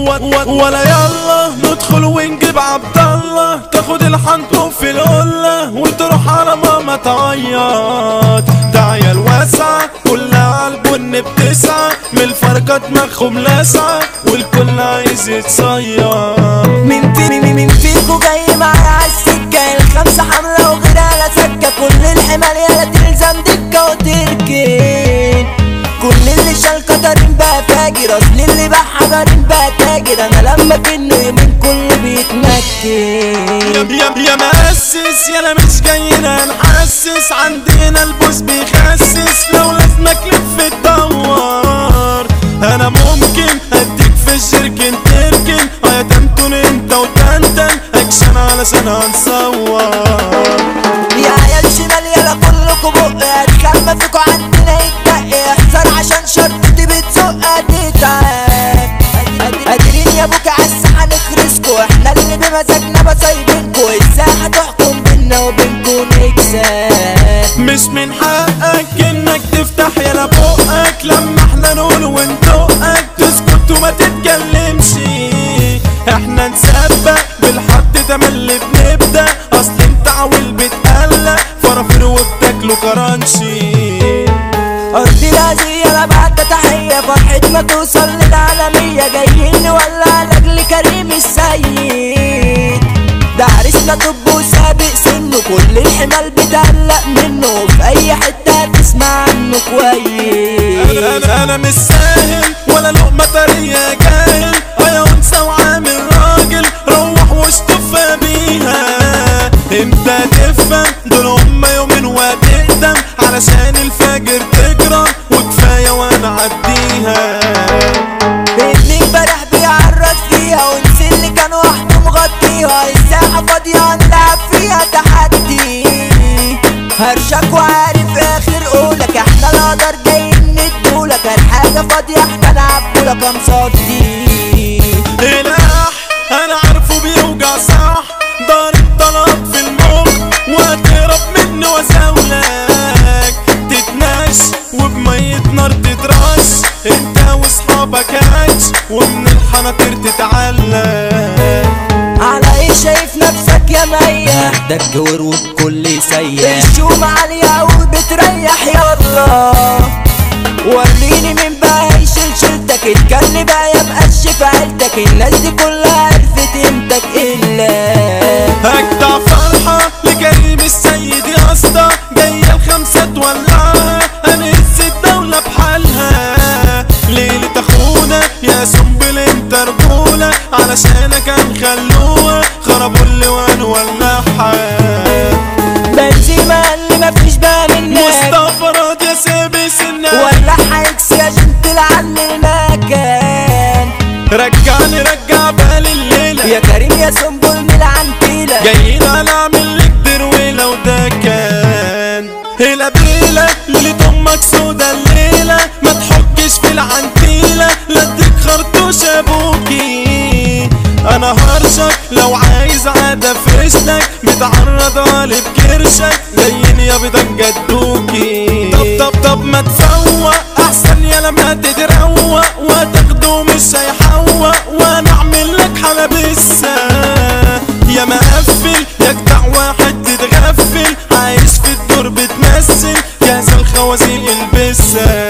ولا يلا ندخل ونجيب عبد الله تاخد الحنطوب في القلة وتروح على ماما تعيط دعية الواسعة كلها عالبن بتسعة من الفرقة دماغهم لاسعة والكل عايز يتصير مين في مين مين فيكو جاي معايا عالسكة الخمسة حملة وغيرها لا سكة كل الحمال يالا تلزم دكة وتركن كل اللي شال قطرين بقى فاجر اصل اللي باع حجرين بقى تاجر انا لما كنه يومين كله بيتمكن يا يا مؤسس يا لا مش جاينا نحسس عندنا البوس بيخسس لو لازمك لف تدور انا ممكن اديك في الشركن تركن اه يا تنتون انت وتنتن اكشن علشان هنصور يا عيال شمال يلا كلكوا بق اتخمى فيكوا عندنا يتدق احذر عشان شرطتي بتزق هتتعب قادرين يا ابوك عالساحة نخرسكوا احنا اللي بمزاجنا بصايبينكوا الساحة تحكم بينا وبينكوا نكسب مش من حقك انك تفتح يلا بقك لما احنا نقول وندقك تسكت وما تتكلمش احنا نسبق بالحد ده من اللي بنبدا اصل انت عويل بتقلق فرافير وبتاكلوا كرانشي أرض العزية أنا بعد تحية فرحة ما توصل للعالمية جايين نولع لأجل كريم السيد ده عريسنا طب وسابق سنه كل الحمال بتقلق منه في أي حتة تسمع عنه كويس انا انا انا مش ساهل ولا لقمه طريه جاهل ايا انثى وعامل راجل روح واشطف بيها امتى تفهم دول هما يومين وهتقدم علشان الفجر تجرى وكفايه وانا عديها ابني امبارح بيعرض فيها ونسي اللي كان وحده مغطيها الساحة فاضية نلعب فيها تحدي هرشك وعارف اخر قولك احنا القدر جايين ندولك الحاجة فاضية احنا نعبولك يا مصدي الاح انا عارفه بيوجع صح ضارب طلب في المخ وهتهرب منه وازاولك تتناش وبمية نار تترش انت واصحابك هاتش ومن الحناطر تتعلق على ايه شايف نفسك يا مية ده الجور والكل سيء الشوم عالية وبتريح يلا وريني مين بقى هيشيل شيلتك اتكلم بقى يا مقش في عيلتك الناس دي كلها عرفت قيمتك الا اجدع فرحة لكريم السيد يا اسطى جاية الخمسة تولعها هنهز الدولة بحالها ليلة اخونا يا سنبل انت رجولة علشانك هنخلوها خربوا اللوان ولعها بنزيما اللي مفيش بقى منك مصطفى راضي يا سابي سنة ولا حيكس عشان تلعن المكان رجعني رجع بالي الليلة يا كريم يا سنبل من العنتيلة جايين على اعمل لك درويلة وده كان القبيلة اللي امك سودا الليلة ما تحكش في العنتيلة لا اديك خرطوش ابوكي انا هرشك لو عايز عادة فرشلك متعرض علي بكرشك جايين يا بدك جدوكي طب طب طب ما تفوق احسن يا لما تتروق وتاخده مش هيحوق وانا اعمل لك حلبسة يا مقفل يا جدع واحد تتغفل عايش في الدور بتمثل كاس الخوازيق البسة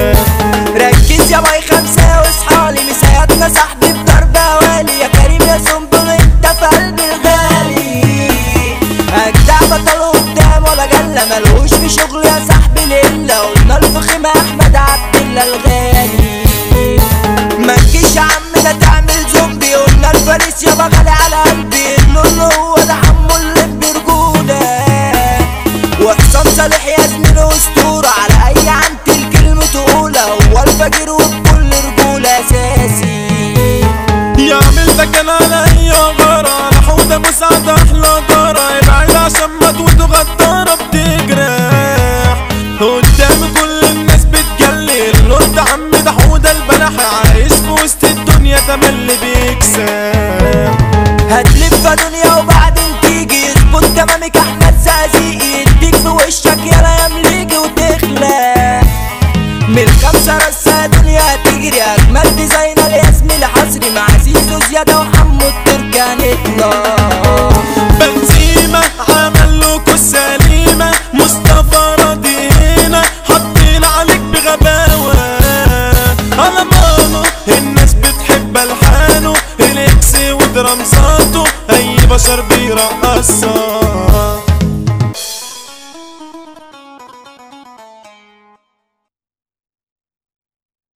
ركز يا باي خمسة واصحالي مساعدنا صاحبي بضرب والي يا كريم يا سنبل انت في قلبي الغالي اجدع بطل قدام ولا جلة ملهوش في شغل يا صاحبي ليلة قلنا الفخم احمد عبد الله الغالي ما تجيش يا عمنا تعمل زومبي قلنا الفارس يابا غالي على قلبي اللون هو ده حمو اللي برجولة وحسام صالح يا زميل اسطورة على اي عنت الكلمة تقولها هو الفجر وبكل رجولة اساسي يعمل ده كان على اي غارة على حوضة مساعدة احلى جارة ابعد عشان ما تود غدارة بتجرح قدام كل الناس بتجلي الرد رمزاته اي بشر بيرقصها